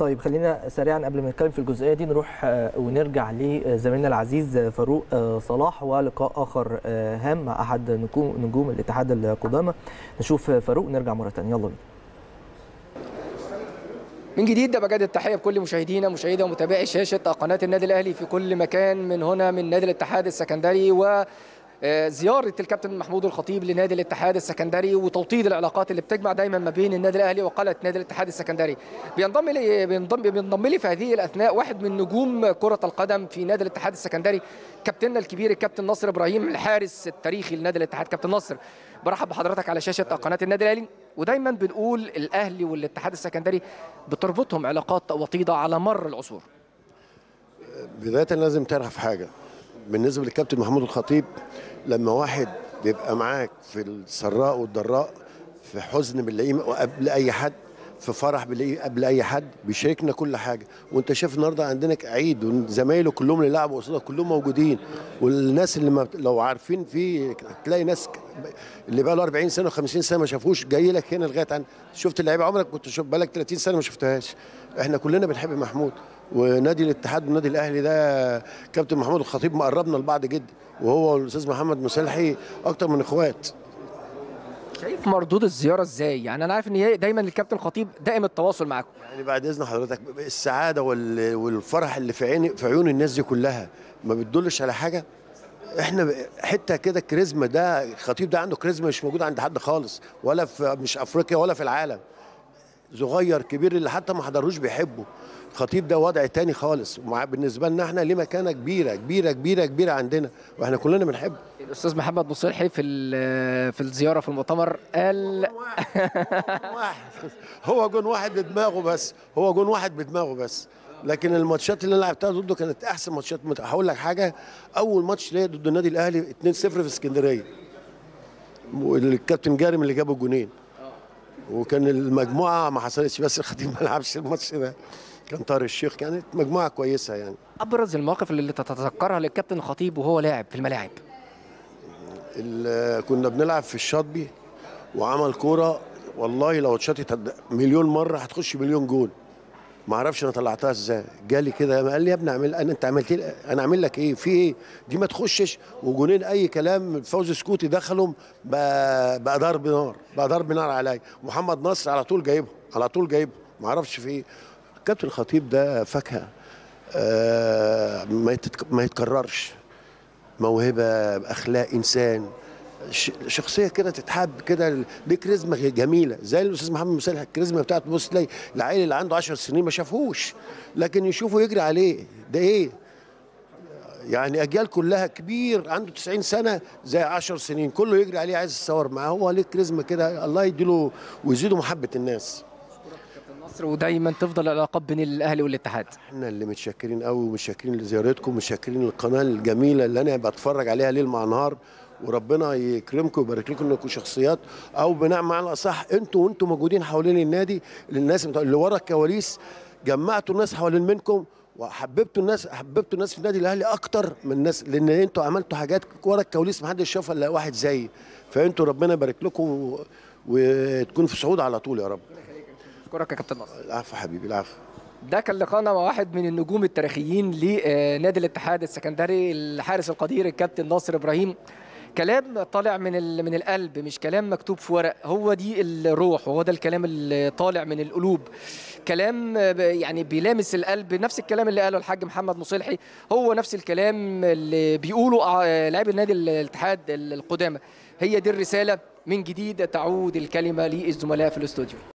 طيب خلينا سريعا قبل ما نتكلم في الجزئيه دي نروح آه، ونرجع لزميلنا العزيز آه، فاروق آه، صلاح ولقاء اخر آه، هام مع احد نجوم نجوم الاتحاد القدامى نشوف آه، فاروق نرجع مره ثانيه يلا بينا من جديد ده بجد التحيه بكل مشاهدينا مشاهدي ومتابعي شاشه قناه النادي الاهلي في كل مكان من هنا من نادي الاتحاد السكندري و آه، زياره الكابتن محمود الخطيب لنادي الاتحاد السكندري وتوطيد العلاقات اللي بتجمع دايما ما بين النادي الاهلي وقلعه نادي الاتحاد السكندري بينضم لي بينضم بينضم لي في هذه الاثناء واحد من نجوم كره القدم في نادي الاتحاد السكندري كابتننا الكبير الكابتن ناصر ابراهيم الحارس التاريخي لنادي الاتحاد كابتن ناصر برحب بحضرتك على شاشه قناه النادي الاهلي ودايما بنقول الاهلي والاتحاد السكندري بتربطهم علاقات وطيده على مر العصور بداية لازم تعرف حاجة بالنسبة للكابتن محمود الخطيب لما واحد بيبقى معاك في السراء والضراء في حزن بنلاقيه قبل أي حد في فرح بنلاقيه قبل أي حد بيشاركنا كل حاجة وأنت شايف النهاردة عندنا عيد وزمايله كلهم اللي لعبوا قصادك كلهم موجودين والناس اللي ما بت- لو عارفين في تلاقي ناس ك- اللي بقى له 40 سنة و50 سنة ما شافوش جاي لك هنا لغاية عن شفت اللعيبة عمرك كنت شوف بالك 30 سنة ما شفتهاش احنا كلنا بنحب محمود ونادي الاتحاد والنادي الاهلي ده كابتن محمود الخطيب مقربنا لبعض جدا وهو والاستاذ محمد مسلحي اكتر من اخوات شايف مردود الزياره ازاي يعني انا عارف ان هي دايما الكابتن خطيب دائم التواصل معاكم يعني بعد اذن حضرتك السعاده وال- والفرح اللي في عين في عيون الناس دي كلها ما بتدلش على حاجه احنا ب- حته كده كاريزما ده الخطيب ده عنده كاريزما مش موجود عند حد خالص ولا في مش افريقيا ولا في العالم صغير كبير اللي حتى ما حضروش بيحبه الخطيب ده وضع تاني خالص ومع بالنسبه لنا احنا ليه مكانه كبيره كبيره كبيره كبيره عندنا واحنا كلنا بنحبه الاستاذ محمد مصلحي في ال- في الزياره في المؤتمر قال واحد هو جون واحد بدماغه بس هو جون واحد بدماغه بس لكن الماتشات اللي انا لعبتها ضده كانت احسن ماتشات مت- هقول لك حاجه اول ماتش ليا ضد النادي الاهلي 2-0 في اسكندريه والكابتن جارم اللي جاب الجونين وكان المجموعه ما حصلتش بس الخطيب ما لعبش الماتش ده كان طارق الشيخ كانت مجموعه كويسه يعني ابرز المواقف اللي تتذكرها للكابتن الخطيب وهو لاعب في الملاعب ال- كنا بنلعب في الشاطبي وعمل كوره والله لو اتشاطت هت- مليون مره هتخش مليون جول ما اعرفش انا طلعتها ازاي جالي كده قال لي يا ابني اعمل انا انت عملت لي انا اعمل لك ايه في ايه دي ما تخشش وجونين اي كلام فوزي سكوتي دخلهم بقى, بقى ضرب نار بقى ضرب نار عليا محمد نصر على طول جايبه على طول جايبه ما اعرفش في ايه كابتن الخطيب ده فاكهه آه ما يتك- ما يتكررش موهبه اخلاق انسان ش- شخصيه كده تتحب كده دي كاريزما جميله زي الاستاذ محمد مسلح الكاريزما بتاعته بص تلاقي العيل اللي عنده 10 سنين ما شافهوش لكن يشوفه يجري عليه ده ايه يعني اجيال كلها كبير عنده 90 سنه زي 10 سنين كله يجري عليه عايز يتصور معاه هو ليه كاريزما كده الله يديله ويزيده محبه الناس مصر ودايما تفضل العلاقات بين الاهلي والاتحاد احنا اللي متشكرين قوي ومتشكرين لزيارتكم متشكرين للقناه الجميله اللي انا بتفرج عليها ليل مع نهار وربنا يكرمكم ويبارك لكم انكم شخصيات او بناء معنى الاصح انتوا وانتوا موجودين حوالين النادي الناس اللي ورا الكواليس جمعتوا الناس حوالين منكم وحببتوا الناس حببتوا الناس في النادي الاهلي اكتر من الناس لان انتوا عملتوا حاجات ورا الكواليس ما حدش شافها الا واحد زيي فانتوا ربنا يبارك لكم و- وتكونوا في صعود على طول يا رب اشكرك يا كابتن نصر العفو حبيبي العفو ده كان لقاءنا مع واحد من النجوم التاريخيين لنادي الاتحاد السكندري الحارس القدير الكابتن ناصر ابراهيم كلام طالع من ال- من القلب مش كلام مكتوب في ورق هو دي الروح وهو ده الكلام اللي طالع من القلوب كلام ب- يعني بيلامس القلب نفس الكلام اللي قاله الحاج محمد مصلحي هو نفس الكلام اللي بيقوله أع- لاعبي النادي الاتحاد القدامى هي دي الرساله من جديد تعود الكلمه للزملاء في الاستوديو